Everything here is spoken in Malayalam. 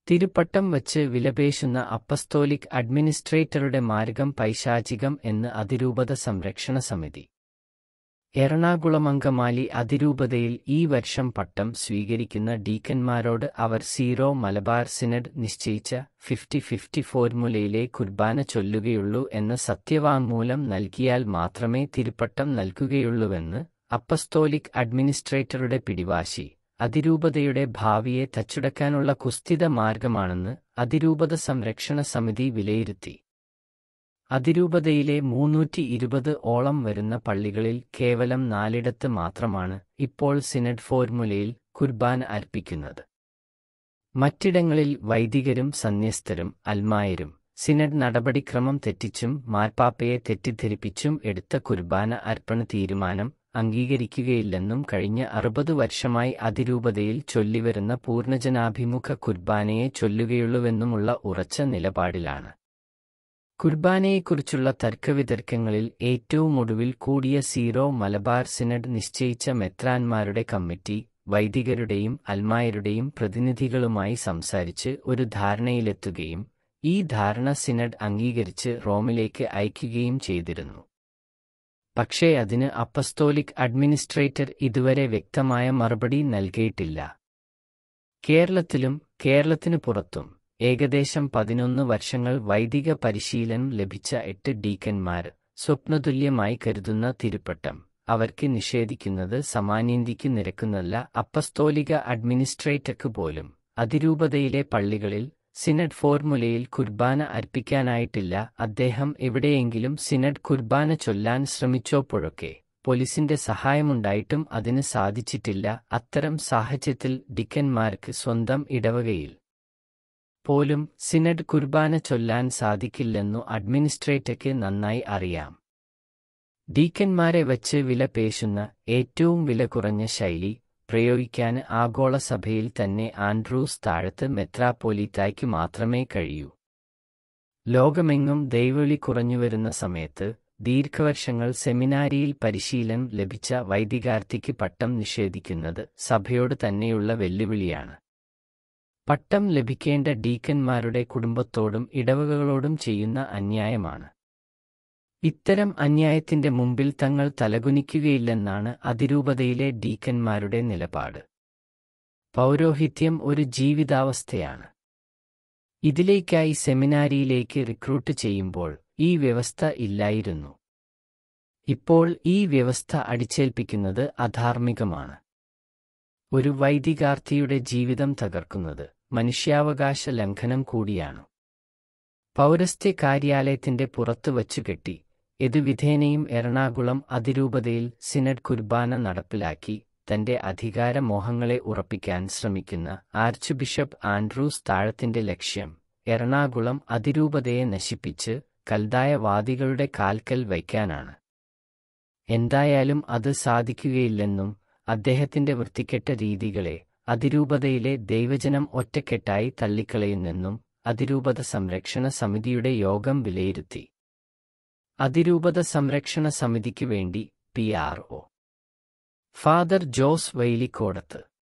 തിരുപ്പട്ടം വച്ച് വിലപേശുന്ന അപ്പസ്തോലിക് അഡ്മിനിസ്ട്രേറ്ററുടെ മാർഗം പൈശാചികം എന്ന് അതിരൂപത സംരക്ഷണ സമിതി എറണാകുളം അങ്കമാലി അതിരൂപതയിൽ ഈ വർഷം പട്ടം സ്വീകരിക്കുന്ന ഡീക്കന്മാരോട് അവർ സീറോ മലബാർ സിനഡ് നിശ്ചയിച്ച ഫിഫ്റ്റി ഫിഫ്റ്റി ഫോർമുലയിലെ കുർബാന ചൊല്ലുകയുള്ളൂ എന്ന സത്യവാങ്മൂലം നൽകിയാൽ മാത്രമേ തിരുപ്പട്ടം നൽകുകയുള്ളൂവെന്ന് അപ്പസ്തോലിക് അഡ്മിനിസ്ട്രേറ്ററുടെ പിടിവാശി അതിരൂപതയുടെ ഭാവിയെ തച്ചുടക്കാനുള്ള കുസ്ഥിത മാർഗമാണെന്ന് അതിരൂപത സംരക്ഷണ സമിതി വിലയിരുത്തി അതിരൂപതയിലെ മൂന്നൂറ്റി ഇരുപത് ഓളം വരുന്ന പള്ളികളിൽ കേവലം നാലിടത്ത് മാത്രമാണ് ഇപ്പോൾ സിനഡ് ഫോർമുലയിൽ കുർബാന അർപ്പിക്കുന്നത് മറ്റിടങ്ങളിൽ വൈദികരും സന്യസ്തരും അൽമായരും സിനഡ് നടപടിക്രമം തെറ്റിച്ചും മാർപ്പാപ്പയെ തെറ്റിദ്ധരിപ്പിച്ചും എടുത്ത കുർബാന അർപ്പണ തീരുമാനം അംഗീകരിക്കുകയില്ലെന്നും കഴിഞ്ഞ അറുപത് വർഷമായി അതിരൂപതയിൽ ചൊല്ലിവരുന്ന പൂർണ്ണജനാഭിമുഖ കുർബാനയെ ചൊല്ലുകയുള്ളൂവെന്നുമുള്ള ഉറച്ച നിലപാടിലാണ് കുർബാനയെക്കുറിച്ചുള്ള തർക്കവിതർക്കങ്ങളിൽ ഏറ്റവും ഒടുവിൽ കൂടിയ സീറോ മലബാർ സിനഡ് നിശ്ചയിച്ച മെത്രാന്മാരുടെ കമ്മിറ്റി വൈദികരുടെയും അൽമായരുടെയും പ്രതിനിധികളുമായി സംസാരിച്ച് ഒരു ധാരണയിലെത്തുകയും ഈ ധാരണ സിനഡ് അംഗീകരിച്ച് റോമിലേക്ക് അയക്കുകയും ചെയ്തിരുന്നു പക്ഷേ അതിന് അപ്പസ്തോലിക് അഡ്മിനിസ്ട്രേറ്റർ ഇതുവരെ വ്യക്തമായ മറുപടി നൽകിയിട്ടില്ല കേരളത്തിലും കേരളത്തിനു പുറത്തും ഏകദേശം പതിനൊന്ന് വർഷങ്ങൾ വൈദിക പരിശീലനം ലഭിച്ച എട്ട് ഡീക്കന്മാർ സ്വപ്നതുല്യമായി കരുതുന്ന തിരുപ്പട്ടം അവർക്ക് നിഷേധിക്കുന്നത് സമാനീന്തിക്ക് നിരക്കുന്നല്ല അപ്പസ്തോലിക അഡ്മിനിസ്ട്രേറ്റർക്ക് പോലും അതിരൂപതയിലെ പള്ളികളിൽ സിനഡ് ഫോർമുലയിൽ കുർബാന അർപ്പിക്കാനായിട്ടില്ല അദ്ദേഹം എവിടെയെങ്കിലും സിനഡ് കുർബാന ചൊല്ലാൻ ശ്രമിച്ചോപ്പോഴൊക്കെ പോലീസിന്റെ സഹായമുണ്ടായിട്ടും അതിന് സാധിച്ചിട്ടില്ല അത്തരം സാഹചര്യത്തിൽ ഡിക്കന്മാർക്ക് സ്വന്തം ഇടവകയിൽ പോലും സിനഡ് കുർബാന ചൊല്ലാൻ സാധിക്കില്ലെന്നു അഡ്മിനിസ്ട്രേറ്റർക്ക് നന്നായി അറിയാം ഡീക്കന്മാരെ വച്ച് വില പേശുന്ന ഏറ്റവും വില കുറഞ്ഞ ശൈലി പ്രയോഗിക്കാൻ ആഗോള സഭയിൽ തന്നെ ആൻഡ്രൂസ് താഴത്ത് മെത്രാപ്പോലീത്തായ്ക്ക് മാത്രമേ കഴിയൂ ലോകമെങ്ങും ദൈവവിളി കുറഞ്ഞുവരുന്ന സമയത്ത് ദീർഘവർഷങ്ങൾ സെമിനാരിയിൽ പരിശീലനം ലഭിച്ച വൈദികാർത്ഥിക്ക് പട്ടം നിഷേധിക്കുന്നത് സഭയോട് തന്നെയുള്ള വെല്ലുവിളിയാണ് പട്ടം ലഭിക്കേണ്ട ഡീക്കന്മാരുടെ കുടുംബത്തോടും ഇടവകകളോടും ചെയ്യുന്ന അന്യായമാണ് ഇത്തരം അന്യായത്തിന്റെ മുമ്പിൽ തങ്ങൾ തലകുനിക്കുകയില്ലെന്നാണ് അതിരൂപതയിലെ ഡീക്കന്മാരുടെ നിലപാട് പൗരോഹിത്യം ഒരു ജീവിതാവസ്ഥയാണ് ഇതിലേക്കായി സെമിനാരിയിലേക്ക് റിക്രൂട്ട് ചെയ്യുമ്പോൾ ഈ വ്യവസ്ഥ ഇല്ലായിരുന്നു ഇപ്പോൾ ഈ വ്യവസ്ഥ അടിച്ചേൽപ്പിക്കുന്നത് അധാർമികമാണ് ഒരു വൈദികാർത്ഥിയുടെ ജീവിതം തകർക്കുന്നത് മനുഷ്യാവകാശ ലംഘനം കൂടിയാണ് പൗരസ്ത്യ കാര്യാലയത്തിന്റെ പുറത്തു വച്ചുകെട്ടി എതു വിധേനയും എറണാകുളം അതിരൂപതയിൽ സിനഡ് കുർബാന നടപ്പിലാക്കി തന്റെ അധികാരമോഹങ്ങളെ ഉറപ്പിക്കാൻ ശ്രമിക്കുന്ന ആർച്ച് ബിഷപ്പ് ആൻഡ്രൂസ് താഴത്തിന്റെ ലക്ഷ്യം എറണാകുളം അതിരൂപതയെ നശിപ്പിച്ച് കൽതായവാദികളുടെ കാൽക്കൽ വയ്ക്കാനാണ് എന്തായാലും അത് സാധിക്കുകയില്ലെന്നും അദ്ദേഹത്തിന്റെ വൃത്തികെട്ട രീതികളെ അതിരൂപതയിലെ ദൈവജനം ഒറ്റക്കെട്ടായി തള്ളിക്കളയുന്നെന്നും അതിരൂപത സംരക്ഷണ സമിതിയുടെ യോഗം വിലയിരുത്തി അതിരൂപത സംരക്ഷണ സമിതിക്ക് വേണ്ടി P R O father Jose വൈലിക്കോടത്ത്